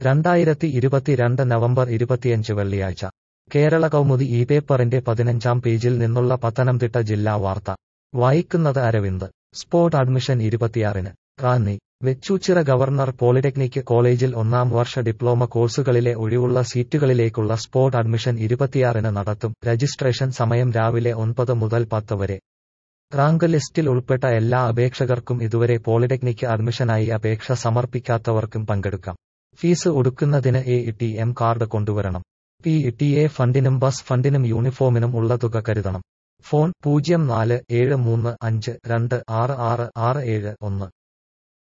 രണ്ടായിരത്തി ഇരുപത്തിരണ്ട് നവംബർ ഇരുപത്തിയഞ്ച് വെള്ളിയാഴ്ച കേരള കൗമുദി ഈ പേപ്പറിന്റെ പതിനഞ്ചാം പേജിൽ നിന്നുള്ള പത്തനംതിട്ട ജില്ലാ വാർത്ത വായിക്കുന്നത് അരവിന്ദ് സ്പോട്ട് അഡ്മിഷൻ ഇരുപത്തിയാറിന് റാന്നി വെച്ചൂച്ചിറ ഗവർണർ പോളിടെക്നിക് കോളേജിൽ ഒന്നാം വർഷ ഡിപ്ലോമ കോഴ്സുകളിലെ ഒഴിവുള്ള സീറ്റുകളിലേക്കുള്ള സ്പോട്ട് അഡ്മിഷൻ ഇരുപത്തിയാറിന് നടത്തും രജിസ്ട്രേഷൻ സമയം രാവിലെ ഒൻപത് മുതൽ പത്ത് വരെ റാങ്ക് ലിസ്റ്റിൽ ഉൾപ്പെട്ട എല്ലാ അപേക്ഷകർക്കും ഇതുവരെ പോളിടെക്നിക് അഡ്മിഷനായി അപേക്ഷ സമർപ്പിക്കാത്തവർക്കും പങ്കെടുക്കാം ഫീസ് ഒടുക്കുന്നതിന് എ ടി എം കാർഡ് കൊണ്ടുവരണം പി ടി എ ഫണ്ടിനും ബസ് ഫണ്ടിനും യൂണിഫോമിനും ഉള്ള തുക കരുതണം ഫോൺ പൂജ്യം നാല് ഏഴ് മൂന്ന് അഞ്ച് രണ്ട് ആറ് ആറ് ആറ് ഏഴ് ഒന്ന്